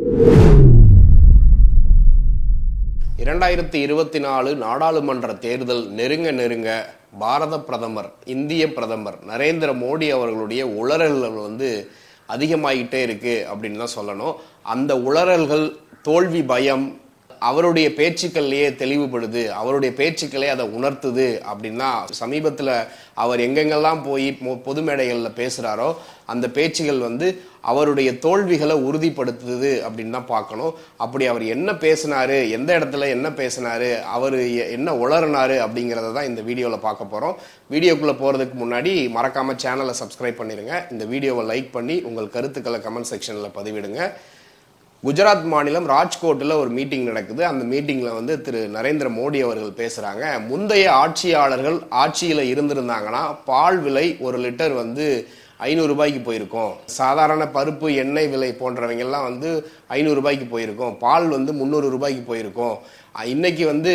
இரண்டாயிரத்தி இருபத்தி நாலு நாடாளுமன்ற தேர்தல் நெருங்க நெருங்க பாரத பிரதமர் இந்திய பிரதமர் நரேந்திர மோடி அவர்களுடைய உளறல்கள் வந்து அதிகமாகிட்டே இருக்கு அப்படின்னு தான் சொல்லணும் அந்த உளறல்கள் தோல்வி பயம் அவருடைய பேச்சுக்கள்லயே தெளிவுபடுது அவருடைய பேச்சுக்களே அதை உணர்த்துது அப்படின்னா சமீபத்தில் அவர் எங்கெங்கெல்லாம் போய் மொ- பொது மேடைகளில் பேசுகிறாரோ அந்த பேச்சுகள் வந்து அவருடைய தோல்விகளை உறுதிப்படுத்துது அப்படின்னு தான் பார்க்கணும் அப்படி அவர் என்ன பேசினாரு எந்த இடத்துல என்ன பேசினாரு அவர் எ- என்ன உளறினாரு அப்படிங்கிறத தான் இந்த வீடியோவில் பார்க்க போகிறோம் வீடியோக்குள்ளே போகிறதுக்கு முன்னாடி மறக்காமல் சேனலை சப்ஸ்கிரைப் பண்ணிடுங்க இந்த வீடியோவை லைக் பண்ணி உங்கள் கருத்துக்களை கமெண்ட் செக்ஷனில் பதிவிடுங்க குஜராத் மாநிலம் ராஜ்கோட்டில் ஒரு மீட்டிங் நடக்குது அந்த மீட்டிங்கில் வந்து திரு நரேந்திர மோடி அவர்கள் பேசுகிறாங்க முந்தைய ஆட்சியாளர்கள் ஆட்சியில் இருந்திருந்தாங்கன்னா பால் விலை ஒரு லிட்டர் வந்து ஐநூறு ரூபாய்க்கு போயிருக்கும் சாதாரண பருப்பு எண்ணெய் விலை போன்றவங்கெல்லாம் வந்து ஐநூறு ரூபாய்க்கு போயிருக்கும் பால் வந்து முந்நூறு ரூபாய்க்கு போயிருக்கும் அஹ் இன்னைக்கு வந்து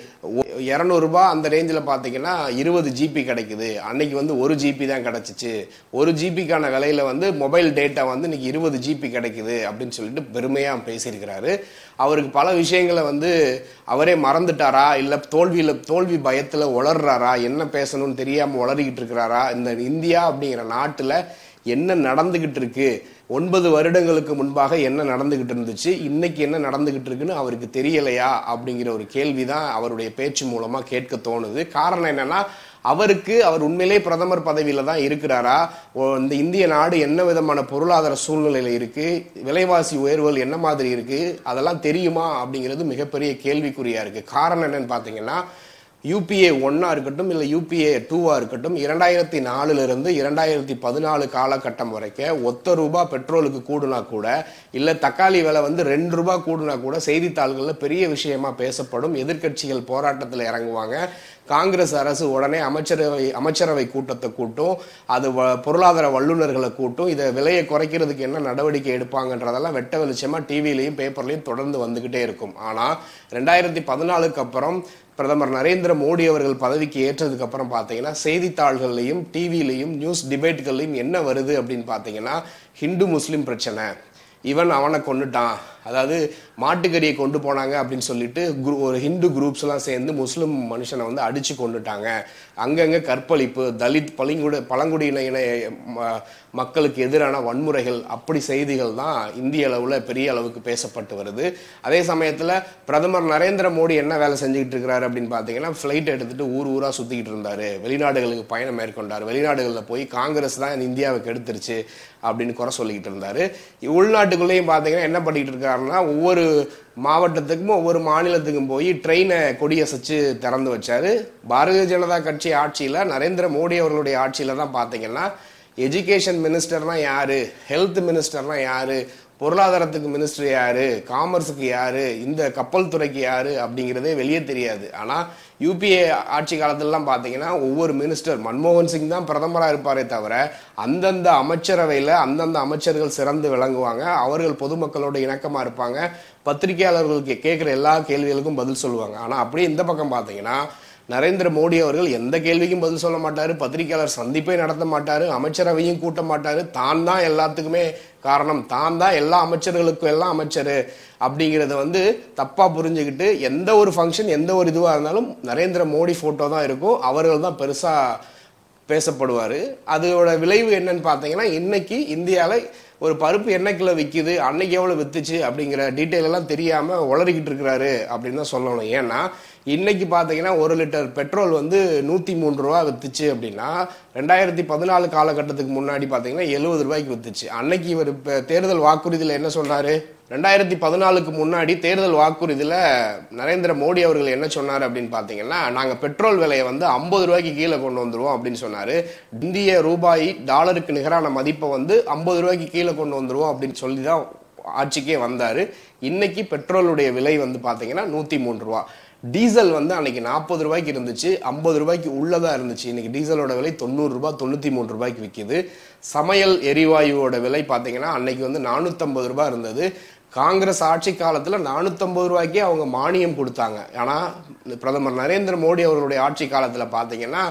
இரநூறுபா அந்த ரேஞ்சில் பார்த்தீங்கன்னா இருபது ஜிபி கிடைக்குது அன்னைக்கு வந்து ஒரு ஜிபி தான் கிடைச்சிச்சு ஒரு ஜிபிக்கான விலையில வந்து மொபைல் டேட்டா வந்து இன்னைக்கு இருபது ஜிபி கிடைக்குது அப்படின்னு சொல்லிட்டு பெருமையாக பேசியிருக்கிறாரு அவருக்கு பல விஷயங்களை வந்து அவரே மறந்துட்டாரா இல்லை தோல்வியில் தோல்வி பயத்தில் உளர்றாரா என்ன பேசணும்னு தெரியாமல் உளறிக்கிட்டு இருக்கிறாரா இந்த இந்தியா அப்படிங்கிற நாட்டில் என்ன நடந்துகிட்டு இருக்கு ஒன்பது வருடங்களுக்கு முன்பாக என்ன நடந்துகிட்டு இருந்துச்சு இன்னைக்கு என்ன நடந்துகிட்டு இருக்குன்னு அவருக்கு தெரியலையா அப்படிங்கிற ஒரு கேள்வி தான் அவருடைய பேச்சு மூலமா கேட்க தோணுது காரணம் என்னன்னா அவருக்கு அவர் உண்மையிலே பிரதமர் பதவியில தான் இருக்கிறாரா ஓ, இந்த இந்திய நாடு என்ன விதமான பொருளாதார சூழ்நிலையில இருக்கு விலைவாசி உயர்வுகள் என்ன மாதிரி இருக்கு அதெல்லாம் தெரியுமா அப்படிங்கிறது மிகப்பெரிய கேள்விக்குறியா இருக்கு காரணம் என்னன்னு பாத்தீங்கன்னா யூபிஏ ஒன்னா இருக்கட்டும் இல்லை யூபிஏ டூவா இருக்கட்டும் இரண்டாயிரத்தி நாலுல இருந்து இரண்டாயிரத்தி பதினாலு காலகட்டம் வரைக்கும் ஒத்த ரூபாய் பெட்ரோலுக்கு கூடுனா கூட இல்ல தக்காளி விலை வந்து ரெண்டு ரூபாய் கூடுனா கூட செய்தித்தாள்கள்ல பெரிய விஷயமா பேசப்படும் எதிர்க்கட்சிகள் போராட்டத்தில் இறங்குவாங்க காங்கிரஸ் அரசு உடனே அமைச்சரவை அமைச்சரவை கூட்டத்தை கூட்டும் அது வ- பொருளாதார வல்லுநர்களை கூட்டும் இதை விலையை குறைக்கிறதுக்கு என்ன நடவடிக்கை எடுப்பாங்கன்றதெல்லாம் வெட்ட வெளிச்சமா டிவிலையும் பேப்பர்லையும் தொடர்ந்து வந்துகிட்டே இருக்கும் ஆனா ரெண்டாயிரத்தி பதினாலுக்கு அப்புறம் பிரதமர் நரேந்திர மோடி அவர்கள் பதவிக்கு ஏற்றதுக்கு அப்புறம் பார்த்தீங்கன்னா செய்தித்தாள்கள்லையும் டிவிலையும் நியூஸ் டிபேட்கள்லையும் என்ன வருது அப்படின்னு பார்த்தீங்கன்னா ஹிந்து முஸ்லீம் பிரச்சனை இவன் அவனை கொண்டுட்டான் அதாவது மாட்டுக்கறியை கொண்டு போனாங்க அப்படின்னு சொல்லிட்டு குரு ஒரு ஹிந்து குரூப்ஸ் எல்லாம் சேர்ந்து முஸ்லிம் மனுஷனை வந்து அடிச்சு கொண்டுட்டாங்க அங்கங்க கற்பழிப்பு தலித் பழங்குடி பழங்குடியின இன ம- மக்களுக்கு எதிரான வன்முறைகள் அப்படி செய்திகள் தான் இந்திய அளவுல பெரிய அளவுக்கு பேசப்பட்டு வருது அதே சமயத்துல பிரதமர் நரேந்திர மோடி என்ன வேலை செஞ்சுக்கிட்டு இருக்கிறாரு அப்படின்னு பார்த்தீங்கன்னா ஃப்ளைட் எடுத்துட்டு ஊர் ஊரா சுத்திக்கிட்டு இருந்தாரு வெளிநாடுகளுக்கு பயணம் மேற்கொண்டார் வெளிநாடுகளில் போய் காங்கிரஸ் தான் இந்தியாவை கெடுத்துருச்சு அப்படின்னு குறை சொல்லிக்கிட்டு இருந்தாரு உள்நாட்டுக்குள்ளேயும் பார்த்தீங்கன்னா என்ன பண்ணிக்கிட்டு இருக்காருன்னா ஒவ்வொரு மாவட்டத்துக்கும் ஒவ்வொரு மாநிலத்துக்கும் போய் ட்ரெயினை கொடியசைச்சு திறந்து வச்சாரு பாரதிய ஜனதா கட்சி ஆட்சியில நரேந்திர மோடி அவர்களுடைய ஆட்சியில தான் பார்த்தீங்கன்னா எஜுகேஷன் மினிஸ்டர்னா யாரு ஹெல்த் மினிஸ்டர்னா யாரு பொருளாதாரத்துக்கு மினிஸ்டர் யாரு காமர்ஸுக்கு யாரு இந்த கப்பல் துறைக்கு யாரு அப்படிங்கிறதே வெளியே தெரியாது ஆனா யூபிஏ ஆட்சி காலத்திலலாம் பார்த்தீங்கன்னா ஒவ்வொரு மினிஸ்டர் மன்மோகன் சிங் தான் பிரதமராக இருப்பாரே தவிர அந்தந்த அமைச்சரவையில் அந்தந்த அமைச்சர்கள் சிறந்து விளங்குவாங்க அவர்கள் பொதுமக்களோட இணக்கமாக இருப்பாங்க பத்திரிகையாளர்களுக்கு கேட்குற எல்லா கேள்விகளுக்கும் பதில் சொல்லுவாங்க ஆனால் அப்படியே இந்த பக்கம் பார்த்தீங்கன்னா நரேந்திர மோடி அவர்கள் எந்த கேள்விக்கும் பதில் சொல்ல மாட்டாரு பத்திரிகையாளர் சந்திப்பை நடத்த மாட்டாரு அமைச்சரவையும் கூட்ட மாட்டாரு தான் தான் எல்லாத்துக்குமே காரணம் தான் தான் எல்லா அமைச்சர்களுக்கும் எல்லாம் அமைச்சர் அப்படிங்கிறத வந்து தப்பா புரிஞ்சுக்கிட்டு எந்த ஒரு ஃபங்க்ஷன் எந்த ஒரு இதுவாக இருந்தாலும் நரேந்திர மோடி போட்டோ தான் இருக்கும் அவர்கள் தான் பெருசா பேசப்படுவார் அதோட விளைவு என்னன்னு பார்த்தீங்கன்னா இன்னைக்கு இந்தியாவில் ஒரு பருப்பு என்ன கிலோ விற்கிது அன்னைக்கு எவ்வளோ வித்துச்சு அப்படிங்கிற டீட்டெயில் எல்லாம் தெரியாமல் உளறிக்கிட்டு இருக்கிறாரு அப்படின்னு தான் சொல்லணும் ஏன்னா இன்னைக்கு பார்த்தீங்கன்னா ஒரு லிட்டர் பெட்ரோல் வந்து நூற்றி மூணு ரூபா வித்துச்சு அப்படின்னா ரெண்டாயிரத்தி பதினாலு காலகட்டத்துக்கு முன்னாடி பார்த்தீங்கன்னா எழுபது ரூபாய்க்கு வித்துச்சு அன்னைக்கு இவர் இப்போ தேர்தல் வாக்குறுதியில் என்ன சொன்னாரு ரெண்டாயிரத்தி பதினாலுக்கு முன்னாடி தேர்தல் வாக்குறுதியில் நரேந்திர மோடி அவர்கள் என்ன சொன்னார் அப்படின்னு பார்த்தீங்கன்னா நாங்கள் பெட்ரோல் விலையை வந்து ஐம்பது ரூபாய்க்கு கீழே கொண்டு வந்துருவோம் அப்படின்னு சொன்னார் இந்திய ரூபாய் டாலருக்கு நிகரான மதிப்பை வந்து ஐம்பது ரூபாய்க்கு கீழே கொண்டு வந்துருவோம் அப்படின்னு சொல்லி தான் ஆட்சிக்கே வந்தார் இன்னைக்கு பெட்ரோலுடைய விலை வந்து பார்த்தீங்கன்னா நூற்றி மூணு ரூபா டீசல் வந்து அன்னைக்கு நாற்பது ரூபாய்க்கு இருந்துச்சு ஐம்பது ரூபாய்க்கு உள்ளதா இருந்துச்சு இன்னைக்கு டீசலோட விலை தொண்ணூறு ரூபாய் தொண்ணூற்றி மூணு ரூபாய்க்கு விற்கிது சமையல் எரிவாயுவோட விலை பார்த்தீங்கன்னா அன்னைக்கு வந்து நானூற்றம்பது ரூபாய் இருந்தது காங்கிரஸ் ஆட்சி காலத்தில் நானூற்றம்பது ரூபாய்க்கே அவங்க மானியம் கொடுத்தாங்க ஆனால் பிரதமர் நரேந்திர மோடி அவர்களுடைய ஆட்சி காலத்தில் பார்த்தீங்கன்னா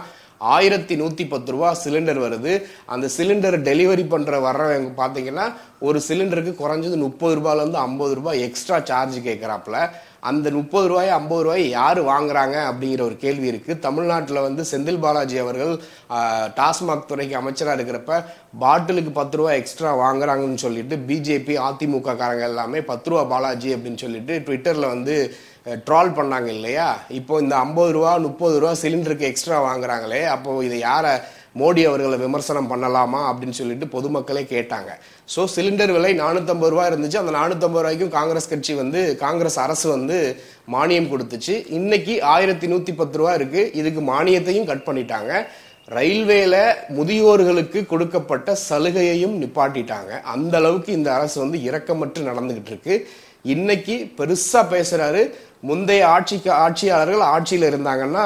ஆயிரத்தி நூற்றி பத்து ரூபா சிலிண்டர் வருது அந்த சிலிண்டர் டெலிவரி பண்ணுற வர்றவங்க பார்த்தீங்கன்னா ஒரு சிலிண்டருக்கு குறைஞ்சது முப்பது ரூபாயிலேருந்து ஐம்பது ரூபாய் எக்ஸ்ட்ரா சார்ஜ் கேட்குறாப்புல அந்த முப்பது ரூபாய் ஐம்பது ரூபாய் யார் வாங்குறாங்க அப்படிங்கிற ஒரு கேள்வி இருக்கு தமிழ்நாட்டில் வந்து செந்தில் பாலாஜி அவர்கள் ஆஹ், டாஸ்மாக் துறைக்கு அமைச்சராக இருக்கிறப்ப பாட்டிலுக்கு பத்து ரூபாய் எக்ஸ்ட்ரா வாங்குறாங்கன்னு சொல்லிட்டு பிஜேபி அதிமுக காரங்க எல்லாமே பத்து ரூபா பாலாஜி அப்படின்னு சொல்லிட்டு ட்விட்டரில் வந்து ட்ரால் பண்ணாங்க இல்லையா இப்போ இந்த ஐம்பது ரூபா முப்பது ரூபா சிலிண்டருக்கு எக்ஸ்ட்ரா வாங்குறாங்களே அப்போ இதை யாரை மோடி அவர்களை விமர்சனம் பண்ணலாமா அப்படின்னு சொல்லிட்டு பொதுமக்களே கேட்டாங்க ஸோ சிலிண்டர் விலை நானூற்றம்பது ரூபா இருந்துச்சு அந்த நானூற்றம்பது ரூபாய்க்கும் காங்கிரஸ் கட்சி வந்து காங்கிரஸ் அரசு வந்து மானியம் கொடுத்துச்சு இன்னைக்கு ஆயிரத்தி நூற்றி பத்து ரூபா இருக்கு இதுக்கு மானியத்தையும் கட் பண்ணிட்டாங்க ரயில்வேல முதியோர்களுக்கு கொடுக்கப்பட்ட சலுகையையும் நிப்பாட்டிட்டாங்க அந்த அளவுக்கு இந்த அரசு வந்து இரக்கமற்று நடந்துகிட்டு இருக்கு இன்னைக்கு பெருசா பேசுறாரு முந்தைய ஆட்சிக்கு ஆட்சியாளர்கள் ஆட்சியில் இருந்தாங்கன்னா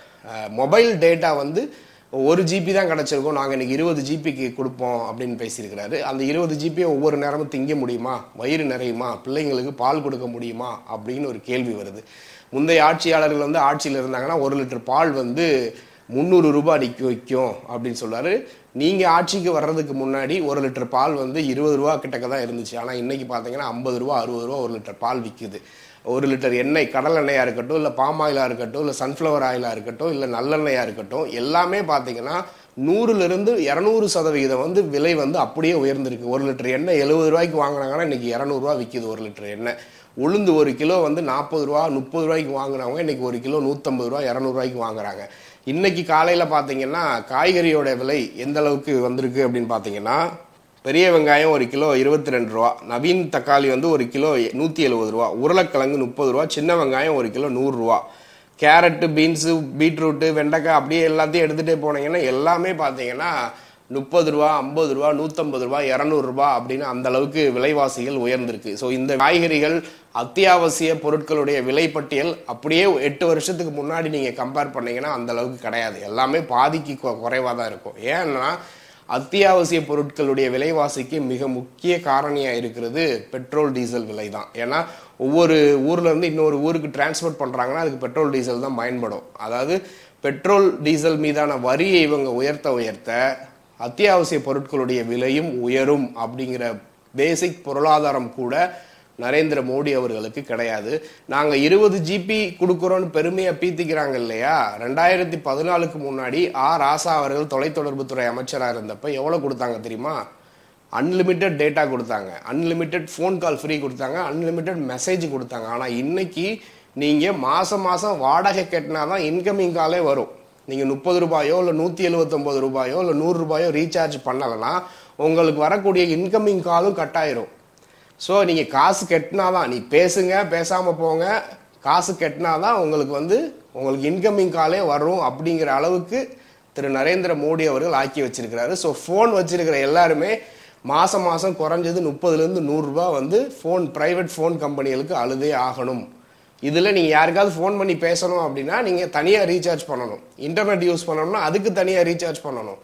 மொபைல் டேட்டா வந்து ஒரு ஜிபி தான் கிடச்சிருக்கும் நாங்கள் இன்னைக்கு இருபது ஜிபிக்கு கொடுப்போம் அப்படின்னு பேசியிருக்கிறாரு அந்த இருபது ஜிபியை ஒவ்வொரு நேரமும் திங்க முடியுமா வயிறு நிறையுமா பிள்ளைங்களுக்கு பால் கொடுக்க முடியுமா அப்படின்னு ஒரு கேள்வி வருது முந்தைய ஆட்சியாளர்கள் வந்து ஆட்சியில் இருந்தாங்கன்னா ஒரு லிட்டர் பால் வந்து முந்நூறு ரூபாய் நிற்க வைக்கும் அப்படின்னு சொல்றாரு நீங்க ஆட்சிக்கு வர்றதுக்கு முன்னாடி ஒரு லிட்டர் பால் வந்து இருபது ரூபா கிட்டக்க தான் இருந்துச்சு ஆனா இன்னைக்கு பாத்தீங்கன்னா ஐம்பது ரூபா அறுபது ரூபா ஒரு லிட்டர் பால் விற்குது ஒரு லிட்டர் எண்ணெய் கடல் எண்ணெயா இருக்கட்டும் இல்ல பாம் ஆயிலா இருக்கட்டும் இல்ல சன்ஃப்ளவர் ஆயிலா இருக்கட்டும் இல்ல நல்லெண்ணெயா இருக்கட்டும் எல்லாமே பாத்தீங்கன்னா நூறுல இருந்து இரநூறு சதவிகிதம் வந்து விலை வந்து அப்படியே உயர்ந்திருக்கு ஒரு லிட்டர் எண்ணெய் எழுபது ரூபாய்க்கு வாங்கினாங்கன்னா இன்னைக்கு இரநூறுவா விற்கிது ஒரு லிட்டர் எண்ணெய் உளுந்து ஒரு கிலோ வந்து நாற்பது ரூபா முப்பது ரூபாய்க்கு வாங்குனவங்க இன்னைக்கு ஒரு கிலோ நூற்றம்பது ரூபா இரநூறுவாய்க்கு வாங்குறாங்க இன்னைக்கு காலையில் பார்த்தீங்கன்னா காய்கறியோட விலை எந்த அளவுக்கு வந்திருக்கு அப்படின்னு பார்த்தீங்கன்னா பெரிய வெங்காயம் ஒரு கிலோ இருபத்தி ரெண்டு ரூபா நவீன் தக்காளி வந்து ஒரு கிலோ நூற்றி எழுபது ரூபா உருளைக்கிழங்கு முப்பது ரூபா சின்ன வெங்காயம் ஒரு கிலோ நூறுரூவா கேரட்டு பீன்ஸு பீட்ரூட்டு வெண்டைக்காய் அப்படியே எல்லாத்தையும் எடுத்துகிட்டே போனீங்கன்னா எல்லாமே பார்த்தீங்கன்னா முப்பது ரூபா ஐம்பது ரூபா நூற்றம்பது ரூபா இரநூறுபா அப்படின்னு அந்த அளவுக்கு விலைவாசிகள் உயர்ந்திருக்கு ஸோ இந்த காய்கறிகள் அத்தியாவசிய பொருட்களுடைய விலைப்பட்டியல் அப்படியே எட்டு வருஷத்துக்கு முன்னாடி நீங்கள் கம்பேர் பண்ணீங்கன்னா அந்த அளவுக்கு கிடையாது எல்லாமே பாதிக்கு குறைவாக தான் இருக்கும் ஏன்னா அத்தியாவசிய பொருட்களுடைய விலைவாசிக்கு மிக முக்கிய காரணியாக இருக்கிறது பெட்ரோல் டீசல் விலை தான் ஏன்னா ஒவ்வொரு ஊர்ல இருந்து இன்னொரு ஊருக்கு டிரான்ஸ்போர்ட் பண்றாங்கன்னா அதுக்கு பெட்ரோல் டீசல் தான் பயன்படும் அதாவது பெட்ரோல் டீசல் மீதான வரியை இவங்க உயர்த்த உயர்த்த அத்தியாவசிய பொருட்களுடைய விலையும் உயரும் அப்படிங்கிற பேசிக் பொருளாதாரம் கூட நரேந்திர மோடி அவர்களுக்கு கிடையாது நாங்க இருபது ஜிபி கொடுக்குறோம்னு பெருமையா பீத்திக்கிறாங்க இல்லையா ரெண்டாயிரத்தி பதினாலுக்கு முன்னாடி ஆ ராசா அவர்கள் தொலைத்தொடர்புத்துறை அமைச்சரா இருந்தப்ப எவ்வளவு கொடுத்தாங்க தெரியுமா அன்லிமிட்டெட் டேட்டா கொடுத்தாங்க அன்லிமிட்டெட் ஃபோன் கால் ஃப்ரீ கொடுத்தாங்க அன்லிமிட்டெட் மெசேஜ் கொடுத்தாங்க ஆனா இன்னைக்கு நீங்க மாசம் மாசம் வாடகை கட்டினா தான் இன்கமிங் காலே வரும் நீங்க முப்பது ரூபாயோ இல்ல நூத்தி எழுபத்தொன்பது ரூபாயோ இல்ல நூறு ரூபாயோ ரீசார்ஜ் பண்ணலைன்னா உங்களுக்கு வரக்கூடிய இன்கமிங் காலும் கட் ஆயிரும் ஸோ நீங்கள் காசு கட்டினாதான் நீ பேசுங்க பேசாமல் போங்க காசு கட்டினாதான் உங்களுக்கு வந்து உங்களுக்கு இன்கமிங் காலே வரும் அப்படிங்கிற அளவுக்கு திரு நரேந்திர மோடி அவர்கள் ஆக்கி வச்சிருக்கிறாரு ஸோ ஃபோன் வச்சிருக்கிற எல்லாருமே மாதம் மாதம் குறைஞ்சது முப்பதுலேருந்து நூறுரூபா வந்து ஃபோன் ப்ரைவேட் ஃபோன் கம்பெனிகளுக்கு அழுதே ஆகணும் இதில் நீங்கள் யாருக்காவது ஃபோன் பண்ணி பேசணும் அப்படின்னா நீங்கள் தனியாக ரீசார்ஜ் பண்ணணும் இன்டர்நெட் யூஸ் பண்ணணும்னா அதுக்கு தனியாக ரீசார்ஜ் பண்ணணும்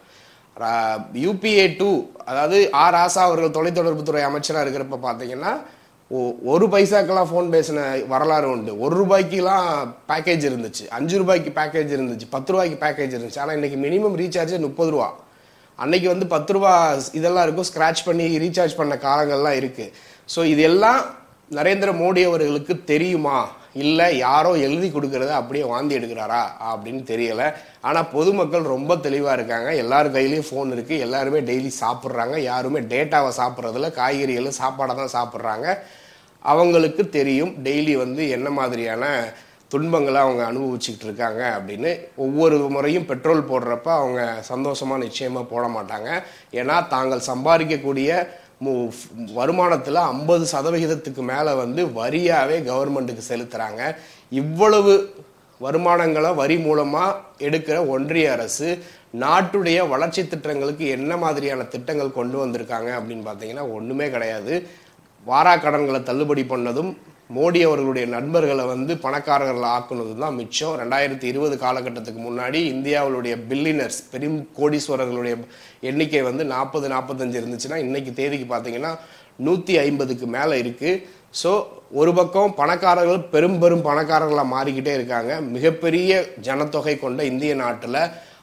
யூபிஏ டூ அதாவது ஆர் ஆசா அவர்கள் தொலைத்தொடர்புத்துறை அமைச்சராக இருக்கிறப்ப பார்த்தீங்கன்னா ஒ- ஒரு பைசாக்கெல்லாம் ஃபோன் பேசின வரலாறு உண்டு ஒரு ரூபாய்க்குலாம் பேக்கேஜ் இருந்துச்சு அஞ்சு ரூபாய்க்கு பேக்கேஜ் இருந்துச்சு பத்து ரூபாய்க்கு பேக்கேஜ் இருந்துச்சு ஆனால் இன்னைக்கு மினிமம் ரீசார்ஜ் முப்பது ரூபா அன்னைக்கு வந்து பத்து ரூபா இதெல்லாம் இருக்கும் ஸ்க்ராட்ச் பண்ணி ரீசார்ஜ் பண்ண காலங்கள்லாம் இருக்கு ஸோ இது எல்லாம் நரேந்திர மோடி அவர்களுக்கு தெரியுமா இல்லை யாரோ எழுதி கொடுக்கறத அப்படியே வாந்தி எடுக்கிறாரா அப்படின்னு தெரியல ஆனால் பொதுமக்கள் ரொம்ப தெளிவாக இருக்காங்க எல்லார் கையிலயும் ஃபோன் இருக்கு எல்லாருமே டெய்லி சாப்பிட்றாங்க யாருமே டேட்டாவை சாப்பிட்றதுல காய்கறிகளும் சாப்பாடை தான் சாப்பிட்றாங்க அவங்களுக்கு தெரியும் டெய்லி வந்து என்ன மாதிரியான துன்பங்களை அவங்க அனுபவிச்சுக்கிட்டு இருக்காங்க அப்படின்னு ஒவ்வொரு முறையும் பெட்ரோல் போடுறப்ப அவங்க சந்தோஷமா நிச்சயமா போட மாட்டாங்க ஏன்னா தாங்கள் சம்பாதிக்கக்கூடிய மு- வருமானத்துல ஐம்பது சதவிகிதத்துக்கு மேல வந்து வரியாவே கவர்மெண்ட்டுக்கு செலுத்துறாங்க இவ்வளவு வருமானங்களை வரி மூலமா எடுக்கிற ஒன்றிய அரசு நாட்டுடைய வளர்ச்சி திட்டங்களுக்கு என்ன மாதிரியான திட்டங்கள் கொண்டு வந்திருக்காங்க அப்படின்னு பார்த்தீங்கன்னா ஒண்ணுமே கிடையாது வாரா கடன்களை தள்ளுபடி பண்ணதும் மோடி அவர்களுடைய நண்பர்களை வந்து பணக்காரர்களை ஆக்குனதும் தான் மிச்சம் ரெண்டாயிரத்தி இருபது காலகட்டத்துக்கு முன்னாடி இந்தியாவுடைய பில்லினர்ஸ் பெரும் கோடீஸ்வரர்களுடைய எண்ணிக்கை வந்து நாற்பது நாற்பத்தஞ்சு இருந்துச்சுன்னா இன்னைக்கு தேதிக்கு பார்த்தீங்கன்னா நூற்றி ஐம்பதுக்கு மேலே இருக்கு ஸோ ஒரு பக்கம் பணக்காரர்கள் பெரும் பெரும் பணக்காரர்களாக மாறிக்கிட்டே இருக்காங்க மிகப்பெரிய ஜனத்தொகை கொண்ட இந்திய நாட்டில்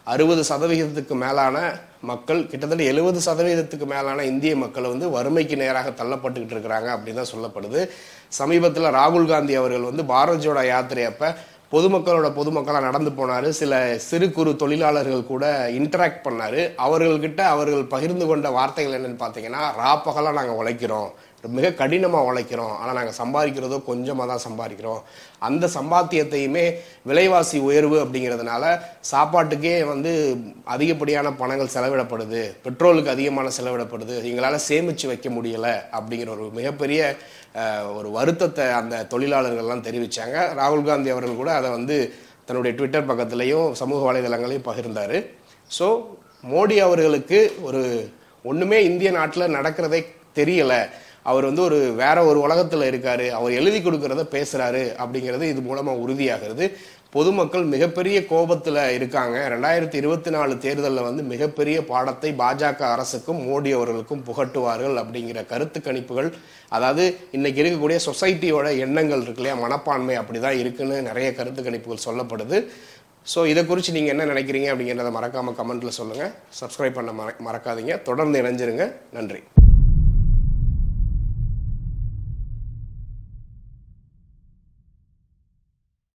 அறுபது சதவிகிதத்துக்கு மேலான மக்கள் கிட்டத்தட்ட எழுபது சதவீதத்துக்கு மேலான இந்திய மக்கள் வந்து வறுமைக்கு நேராக தள்ளப்பட்டுக்கிட்டு இருக்கிறாங்க அப்படின்னு தான் சொல்லப்படுது சமீபத்தில் ராகுல் காந்தி அவர்கள் வந்து பாரத் ஜோடோ யாத்திரை அப்ப பொதுமக்களோட பொதுமக்களாக நடந்து போனார் சில சிறு குறு தொழிலாளர்கள் கூட இன்டராக்ட் பண்ணார் அவர்கள்கிட்ட அவர்கள் பகிர்ந்து கொண்ட வார்த்தைகள் என்னன்னு பார்த்தீங்கன்னா ராப்பகலாக நாங்கள் உழைக்கிறோம் மிக கடினமாக உழைக்கிறோம் ஆனால் நாங்கள் சம்பாதிக்கிறதோ கொஞ்சமாக தான் சம்பாதிக்கிறோம் அந்த சம்பாத்தியத்தையுமே விலைவாசி உயர்வு அப்படிங்கிறதுனால சாப்பாட்டுக்கே வந்து அதிகப்படியான பணங்கள் செலவிடப்படுது பெட்ரோலுக்கு அதிகமான செலவிடப்படுது எங்களால் சேமித்து வைக்க முடியலை அப்படிங்கிற ஒரு மிகப்பெரிய அஹ், ஒரு வருத்தத்தை அந்த தொழிலாளர்கள்லாம் தெரிவித்தாங்க ராகுல் காந்தி அவர்கள் கூட அதை வந்து தன்னுடைய ட்விட்டர் பக்கத்துலேயும் சமூக வலைதளங்களையும் பகிர்ந்தார் ஸோ மோடி அவர்களுக்கு ஒரு ஒன்றுமே இந்திய நாட்டில் நடக்கிறதே தெரியலை அவர் வந்து ஒரு வேற ஒரு உலகத்தில் இருக்காரு அவர் எழுதி கொடுக்கறத பேசுறாரு அப்படிங்கிறது இது மூலமா உறுதியாகிறது பொதுமக்கள் மிகப்பெரிய கோபத்தில் இருக்காங்க ரெண்டாயிரத்தி இருபத்தி நாலு தேர்தலில் வந்து மிகப்பெரிய பாடத்தை பாஜக அரசுக்கும் மோடி அவர்களுக்கும் புகட்டுவார்கள் அப்படிங்கிற கருத்து கணிப்புகள் அதாவது இன்னைக்கு இருக்கக்கூடிய சொசைட்டியோட எண்ணங்கள் இருக்கு இல்லையா மனப்பான்மை அப்படிதான் இருக்குன்னு நிறைய கருத்து கணிப்புகள் சொல்லப்படுது ஸோ இதை குறித்து நீங்கள் என்ன நினைக்கிறீங்க அப்படிங்கிறத மறக்காமல் கமெண்ட்டில் சொல்லுங்கள் சப்ஸ்கிரைப் பண்ண மற மறக்காதீங்க தொடர்ந்து இணைஞ்சிருங்க நன்றி